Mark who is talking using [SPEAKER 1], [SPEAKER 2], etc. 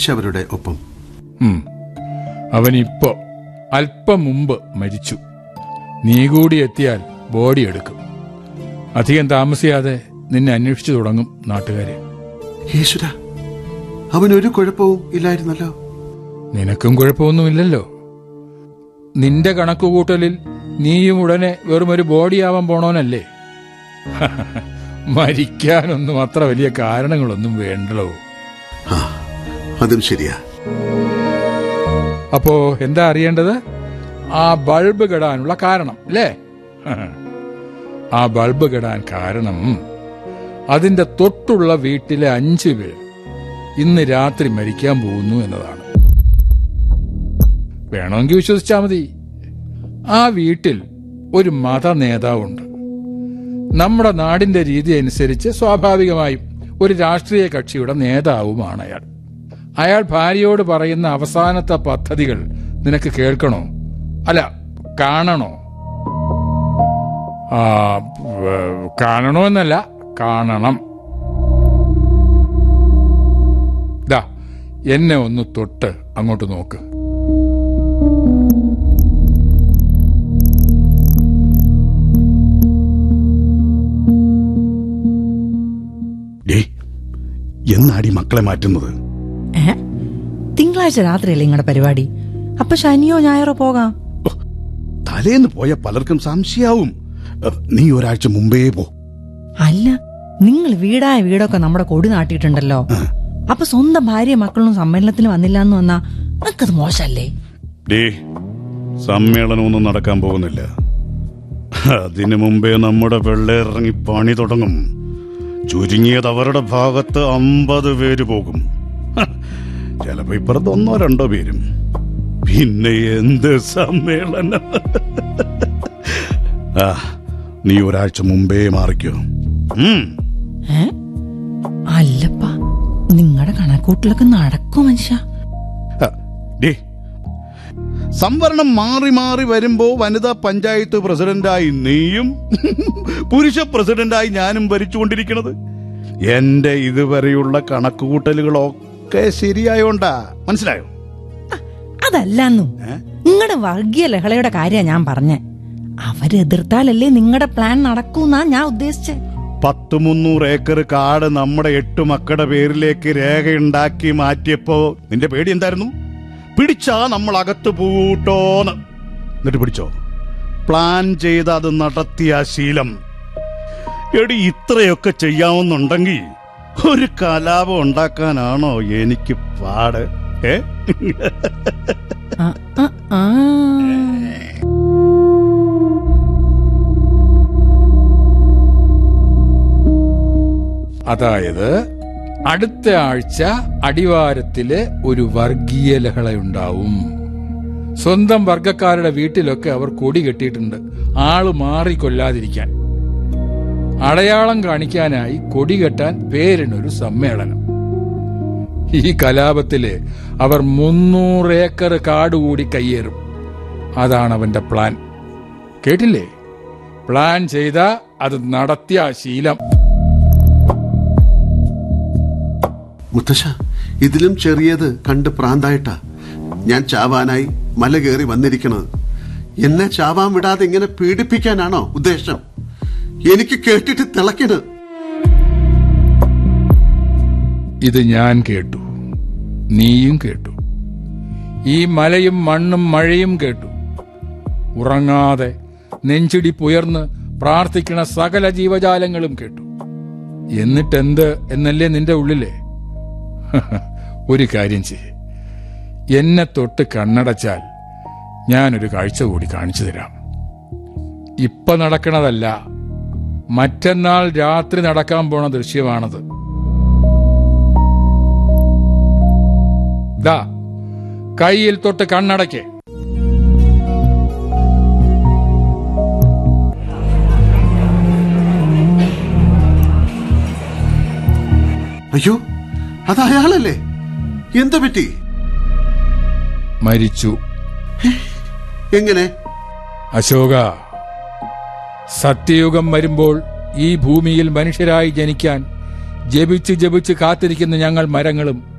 [SPEAKER 1] മരിച്ചവരുടെ ഒപ്പം
[SPEAKER 2] ഉം. അവനിപ്പോ അല്പം മുമ്പ് മരിച്ചു നീ കൂടി എത്തിയാൽ ബോഡി എടുക്കും അധികം താമസിയാതെ നിന്നെ അന്വേഷിച്ചു തുടങ്ങും നാട്ടുകാരെ
[SPEAKER 1] യേശുര അവനൊരു കുഴപ്പവും ഇല്ലായിരുന്നല്ലോ
[SPEAKER 2] നിനക്കും കുഴപ്പമൊന്നുമില്ലല്ലോ നിന്റെ കണക്കുകൂട്ടലിൽ നീയും ഉടനെ വെറുമൊരു ബോഡിയാവാൻ പോണോനല്ലേ മരിക്കാനൊന്നും അത്ര വലിയ കാരണങ്ങളൊന്നും വേണ്ടല്ലോ
[SPEAKER 1] ആ അതും ശരിയാ
[SPEAKER 2] അപ്പോ എന്താ അറിയേണ്ടത് ആ ബൾബ് കെടാനുള്ള കാരണം അല്ലേ ആ ബൾബ് കെടാൻ കാരണം അതിന്റെ തൊട്ടുള്ള വീട്ടിലെ അഞ്ചു പേർ ഇന്ന് രാത്രി മരിക്കാൻ പോകുന്നു എന്നതാണ് വേണമെങ്കിൽ വിശ്വസിച്ചാ മതി ആ വീട്ടിൽ ഒരു മത നേതാവുണ്ട് നമ്മുടെ നാടിന്റെ രീതി അനുസരിച്ച് സ്വാഭാവികമായും ഒരു രാഷ്ട്രീയ കക്ഷിയുടെ നേതാവുമാണ് അയാൾ അയാൾ ഭാര്യയോട് പറയുന്ന അവസാനത്തെ പദ്ധതികൾ നിനക്ക് കേൾക്കണോ അല്ല കാണണോ ആ വ- കാണണോ എന്നല്ല കാണണം ദാ എന്നെ ഒന്ന് തൊട്ട് അങ്ങോട്ട് നോക്ക്
[SPEAKER 3] ഡേ എന്നാടി മക്കളെ മാറ്റുന്നത്
[SPEAKER 4] ഏ തിങ്കളാഴ്ച രാത്രിയല്ലേ നിങ്ങളുടെ പരിപാടി അപ്പൊ ശനിയോ ഞായറോ പോകാം
[SPEAKER 3] ഓ, തലേന്ന് പോയ പലർക്കും സംശയാവും ഏ, നീ ഒരാഴ്ച മുമ്പേ പോ
[SPEAKER 4] അല്ല നിങ്ങൾ വീടായ വീടൊക്കെ നമ്മുടെ കൊടി നാട്ടിയിട്ടുണ്ടല്ലോ അപ്പൊ സ്വന്തം ഭാര്യ മക്കളും സമ്മേളനത്തിന് വന്നില്ല എന്ന് വന്നാ നിനക്കത് മോശല്ലേ
[SPEAKER 3] ഡേ സമ്മേളനമൊന്നും നടക്കാൻ പോകുന്നില്ല അതിനു മുമ്പേ നമ്മുടെ വെള്ളയിറങ്ങി പണി തുടങ്ങും ചുരുങ്ങിയത് അവരുടെ ഭാഗത്ത് അമ്പത് പേര് പോകും ഹ, ചിലപ്പോ ഇപ്പുറത്ത് ഒന്നോ രണ്ടോ പേരും പിന്നെ എന്ത് സമ്മേളനം ആ നീ ഒരാഴ്ച മുമ്പേ മാറിക്കോ ഉം
[SPEAKER 4] ഏ അല്ലപ്പ നിങ്ങളുടെ കണക്കൂട്ടിലൊക്കെ നടക്കൂ മനുഷ്യ
[SPEAKER 3] ആ, ഡേ സംവരണം മാറി മാറി വരുമ്പോ വനിതാ പഞ്ചായത്ത് പ്രസിഡന്റായി നീയും പുരുഷ പ്രസിഡന്റായി ഞാനും ഭരിച്ചുകൊണ്ടിരിക്കുന്നത് എന്റെ ഇതുവരെയുള്ള കണക്കുകൂട്ടലുകളൊക്കെ ശരിയായോണ്ടാ മനസ്സിലായോ
[SPEAKER 4] അതല്ലെന്നും നിങ്ങളുടെ വർഗീയ ലഹളയുടെ കാര്യ ഞാൻ പറഞ്ഞേ അവരെതിർത്താലല്ലേ നിങ്ങളുടെ പ്ലാൻ നടക്കൂന്നാ ഞാൻ ഉദ്ദേശിച്ചേ
[SPEAKER 3] പത്ത് മുന്നൂറ് ഏക്കർ കാട് നമ്മുടെ എട്ട് മക്കളുടെ പേരിലേക്ക് രേഖയുണ്ടാക്കി മാറ്റിയപ്പോ നിന്റെ പേടി എന്തായിരുന്നു പിടിച്ചാ നമ്മൾ അകത്ത് പൂട്ടോന്ന് എന്നിട്ട് പിടിച്ചോ പ്ലാൻ ചെയ്ത് അത് നടത്തിയ ആ ശീലം എടി ഇത്രയൊക്കെ ചെയ്യാവുന്നുണ്ടെങ്കിൽ ഒരു കലാപം ഉണ്ടാക്കാനാണോ എനിക്ക് പാട് ഏ
[SPEAKER 4] ആ, ആ, ആ.
[SPEAKER 2] അതായത് അടുത്ത ആഴ്ച അടിവാരത്തില് ഒരു വർഗീയ ലഹളയുണ്ടാവും സ്വന്തം വർഗക്കാരുടെ വീട്ടിലൊക്കെ അവർ കൊടി കെട്ടിയിട്ടുണ്ട് ആള് മാറി കൊല്ലാതിരിക്കാൻ അടയാളം കാണിക്കാനായി കൊടി കെട്ടാൻ പേരിനൊരു സമ്മേളനം ഈ കലാപത്തില് അവർ മുന്നൂറ് ഏക്കർ കാട് കൂടി കയ്യേറും അതാണ് അവന്റെ പ്ലാൻ കേട്ടില്ലേ പ്ലാൻ ചെയ്ത അത് നടത്തിയ ആ ശീലം
[SPEAKER 1] മുത്തശ്ശ ഇതിലും ചെറിയത് കണ്ട് പ്രാന്തായിട്ടാ ഞാൻ ചാവാനായി മല കയറി വന്നിരിക്കണത് എന്നെ ചാവാൻ വിടാതെ ഇങ്ങനെ പീഡിപ്പിക്കാനാണോ ഉദ്ദേശം എനിക്ക് കേട്ടിട്ട് തിളക്കണ്
[SPEAKER 2] ഇത് ഞാൻ കേട്ടു നീയും കേട്ടു ഈ മലയും മണ്ണും മഴയും കേട്ടു ഉറങ്ങാതെ നെഞ്ചിടിപ്പുയർന്ന് പ്രാർത്ഥിക്കണ സകല ജീവജാലങ്ങളും കേട്ടു എന്നിട്ടെന്ത് എന്നല്ലേ നിന്റെ ഉള്ളിലെ ഒരു കാര്യം ചെയ്യ് എന്നെ തൊട്ട് കണ്ണടച്ചാൽ ഞാനൊരു കാഴ്ച കൂടി കാണിച്ചു തരാം ഇപ്പൊ നടക്കണതല്ല മറ്റന്നാൾ രാത്രി നടക്കാൻ പോണ ദൃശ്യമാണത് ദാ കയ്യിൽ തൊട്ട് കണ്ണടയ്ക്ക്
[SPEAKER 1] അയ്യോ അത് അയാളല്ലേ എന്താ പറ്റി
[SPEAKER 2] മരിച്ചു
[SPEAKER 1] എങ്ങനെ
[SPEAKER 2] അശോക സത്യയുഗം വരുമ്പോൾ ഈ ഭൂമിയിൽ മനുഷ്യരായി ജനിക്കാൻ ജപിച്ച് ജപിച്ച് കാത്തിരിക്കുന്ന ഞങ്ങൾ മരങ്ങളും